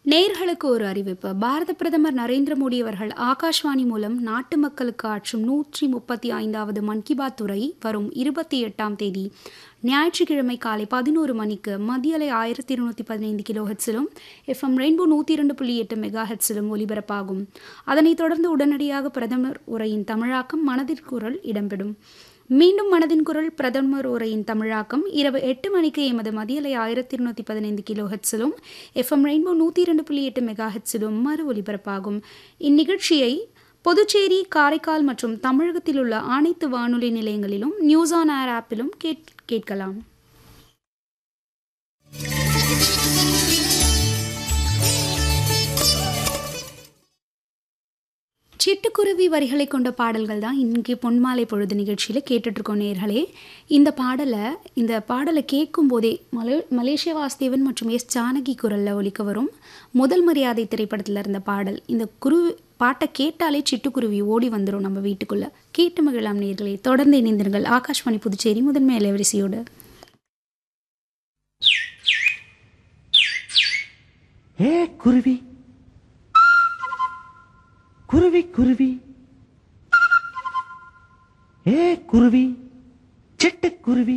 நேர்களுக்கு ஒரு அறிவிப்பு பாரத பிரதமர் நரேந்திர மோடி அவர்கள் ஆகாஷ்வாணி மூலம் நாட்டு மக்களுக்கு ஆற்றும் நூற்றி முப்பத்தி ஐந்தாவது மன் கி பாத் உரை வரும் இருபத்தி எட்டாம் தேதி ஞாயிற்றுக்கிழமை காலை பதினோரு மணிக்கு மத்திய அலை ஆயிரத்தி இருநூத்தி பதினைந்து கிலோ ஹெட்ஸிலும் எஃப்எம் ரெயின்போ நூற்றி இரண்டு புள்ளி எட்டு மெகா ஹெட்ஸிலும் ஒலிபரப்பாகும் அதனைத் தொடர்ந்து உடனடியாக பிரதமர் உரையின் தமிழாக்கம் மனதிற்குரல் இடம்பெறும் மீண்டும் மனதின் குரல் பிரதமர் உரையின் தமிழாக்கம் இரவு எட்டு மணிக்கு எமது மதியலை ஆயிரத்தி இருநூத்தி பதினைந்து கிலோ ஹெட்ஸிலும் எஃப்எம் ரெயின்போ நூற்றி இரண்டு புள்ளி எட்டு மெகா ஹெட்ஸிலும் மறு ஒலிபரப்பாகும் இந்நிகழ்ச்சியை புதுச்சேரி காரைக்கால் மற்றும் தமிழகத்தில் உள்ள அனைத்து வானொலி நிலையங்களிலும் நியூஸ் ஆன் ஏர் ஆப்பிலும் கேட் கேட்கலாம் சிட்டுக்குருவி வரிகளை கொண்ட பாடல்கள் தான் இன்றைக்கி பொன்மாலை பொழுது நிகழ்ச்சியில் கேட்டுட்ருக்கோம் நேர்களே இந்த பாடலை இந்த பாடலை கேட்கும் போதே மலே மலேசிய வாசுதேவன் மற்றும் எஸ் ஜானகி குரலில் ஒலிக்க வரும் முதல் மரியாதை திரைப்படத்தில் இருந்த பாடல் இந்த குருவி பாட்டை கேட்டாலே சிட்டுக்குருவி ஓடி வந்துடும் நம்ம வீட்டுக்குள்ளே கேட்டு மகிழாம் நேர்களே தொடர்ந்து இணைந்திருங்கள் ஆகாஷ்வாணி புதுச்சேரி முதன்மை அலைவரிசையோடு ஏ குருவி குருவி குருவி ஏ குருவி சிட்டுக்குருவி